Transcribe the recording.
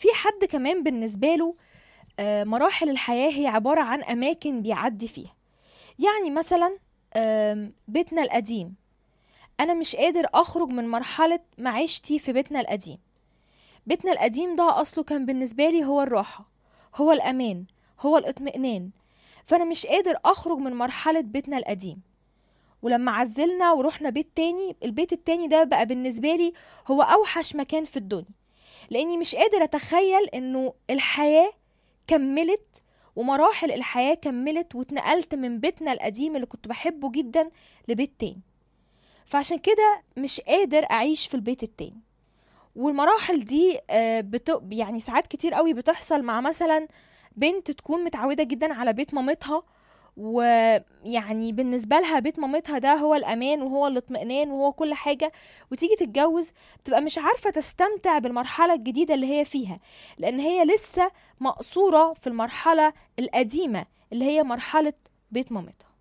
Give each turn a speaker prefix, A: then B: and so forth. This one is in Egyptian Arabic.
A: في حد كمان بالنسبة له آه، مراحل الحياة هي عبارة عن أماكن بيعدي فيها يعني مثلا آم، بيتنا القديم أنا مش قادر أخرج من مرحلة معيشتي في بيتنا القديم بيتنا القديم ده أصله كان بالنسبة لي هو الراحة هو الأمان هو الاطمئنان فأنا مش قادر أخرج من مرحلة بيتنا القديم ولما عزلنا ورحنا بيت تاني البيت التاني ده بقى بالنسبة لي هو أوحش مكان في الدنيا لأني مش قادر أتخيل إنه الحياة كملت ومراحل الحياة كملت واتنقلت من بيتنا القديم اللي كنت بحبه جدا لبيت تاني فعشان كده مش قادر أعيش في البيت التاني والمراحل دي آه، بت... يعني ساعات كتير قوي بتحصل مع مثلا بنت تكون متعودة جدا على بيت مامتها ويعني بالنسبة لها بيت مامتها ده هو الأمان وهو الاطمئنان وهو كل حاجة وتيجي تتجوز بتبقى مش عارفة تستمتع بالمرحلة الجديدة اللي هي فيها لأن هي لسه مقصورة في المرحلة القديمة اللي هي مرحلة بيت مامتها